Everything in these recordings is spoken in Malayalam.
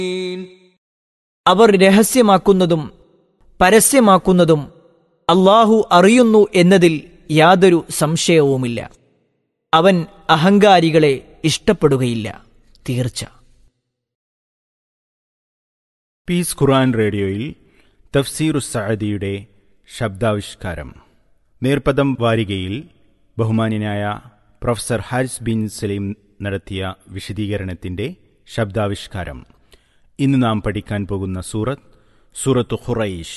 അവർ രഹസ്യമാക്കുന്നതും പരസ്യമാക്കുന്നതും അള്ളാഹു അറിയുന്നു എന്നതിൽ യാതൊരു സംശയവുമില്ല അവൻ അഹങ്കാരികളെ ഇഷ്ടപ്പെടുകയില്ല തീർച്ച പീസ് ഖുർആൻ റേഡിയോയിൽ തഫ്സീറു സഅദിയുടെ ശബ്ദാവിഷ്കാരം നേർപ്പദം വാരികയിൽ ബഹുമാന്യനായ പ്രൊഫസർ ഹാരിസ് ബിൻ സലീം നടത്തിയ വിശദീകരണത്തിന്റെ ശബ്ദാവിഷ്കാരം ഇന്ന് നാം പഠിക്കാൻ പോകുന്ന സൂറത്ത് സൂറത്ത് ഖുറൈഷ്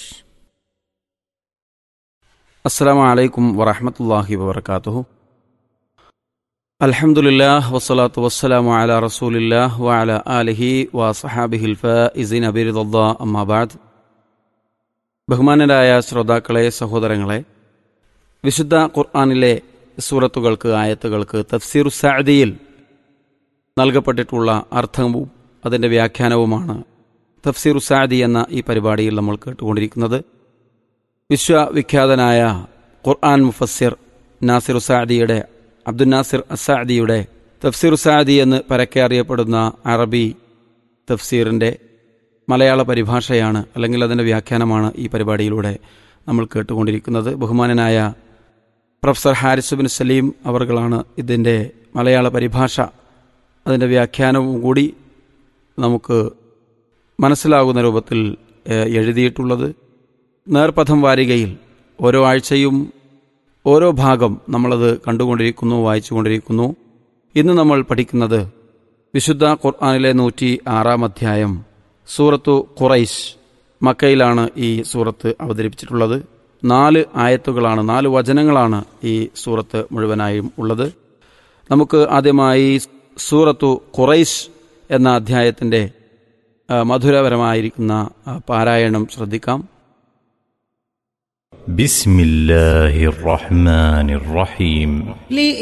അസ്സാം വലൈക്കും വറഹമത്തല്ലാഹി വബർക്കാത്തുഹു അൽഹംദുലില്ലാഹ് വസ്സലാത്തു വസ്സലാമു അല റസൂലില്ലാഹ് വഅല ആലിഹി വസഹാബിഹിൽ ഫൈസിൻ അബിറിദല്ലാ അമ്മാബാദ് ബഹുമാനരായ ശ്രോതാക്കളെ സഹോദരങ്ങളെ വിശുദ്ധ ഖുർആനിലെ സൂറത്തുകൾക്ക് ആയത്തുകൾക്ക് തഫ്സീർ സഅദിയിൽ നൽകപ്പെട്ടിട്ടുള്ള അർത്ഥവും അതിൻ്റെ വ്യാഖ്യാനവുമാണ് തഫ്സീർ സാദി എന്ന ഈ പരിപാടിയിൽ നമ്മൾ കേട്ടുകൊണ്ടിരിക്കുന്നത് വിശ്വവിഖ്യാതനായ ഖുർആൻ മുഫസ്സിർ നാസിർ സാദിയുടെ അബ്ദുൽ നാസിർ അസാദിയുടെ തഫ്സീർ സാദി എന്ന് പരക്കെ അറിയപ്പെടുന്ന അറബി തഫ്സീറിൻ്റെ മലയാള പരിഭാഷയാണ് അല്ലെങ്കിൽ അതിൻ്റെ വ്യാഖ്യാനമാണ് ഈ പരിപാടിയിലൂടെ നമ്മൾ കേട്ടുകൊണ്ടിരിക്കുന്നത് ബഹുമാനനായ പ്രൊഫസർ ഹാരിസ് ബിൻ സലീം അവർകളാണ് ഇതിൻ്റെ മലയാള പരിഭാഷ അതിൻ്റെ വ്യാഖ്യാനവും കൂടി നമുക്ക് മനസ്സിലാകുന്ന രൂപത്തിൽ ഏഹ്, എഴുതിയിട്ടുള്ളത് നേർപഥം വാരികയിൽ ഓരോ ആഴ്ചയും ഓരോ ഭാഗം നമ്മളത് കണ്ടുകൊണ്ടിരിക്കുന്നു വായിച്ചുകൊണ്ടിരിക്കുന്നു ഇന്ന് നമ്മൾ പഠിക്കുന്നത് വിശുദ്ധ ഖുർആാനിലെ നൂറ്റി ആറാം അധ്യായം സൂറത്തു ഖുറൈശ് മക്കയിലാണ് ഈ സൂറത്ത് അവതരിപ്പിച്ചിട്ടുള്ളത് നാല് ആയത്തുകളാണ് നാല് വചനങ്ങളാണ് ഈ സൂറത്ത് മുഴുവനായും ഉള്ളത് നമുക്ക് ആദ്യമായി സൂറത്തു ഖുറൈശ് എന്ന അധ്യായത്തിൻ്റെ ആ, മധുരപരമായിരിക്കുന്ന ആ, പാരായണം ശ്രദ്ധിക്കാം بسم الله الرحمن الرحيم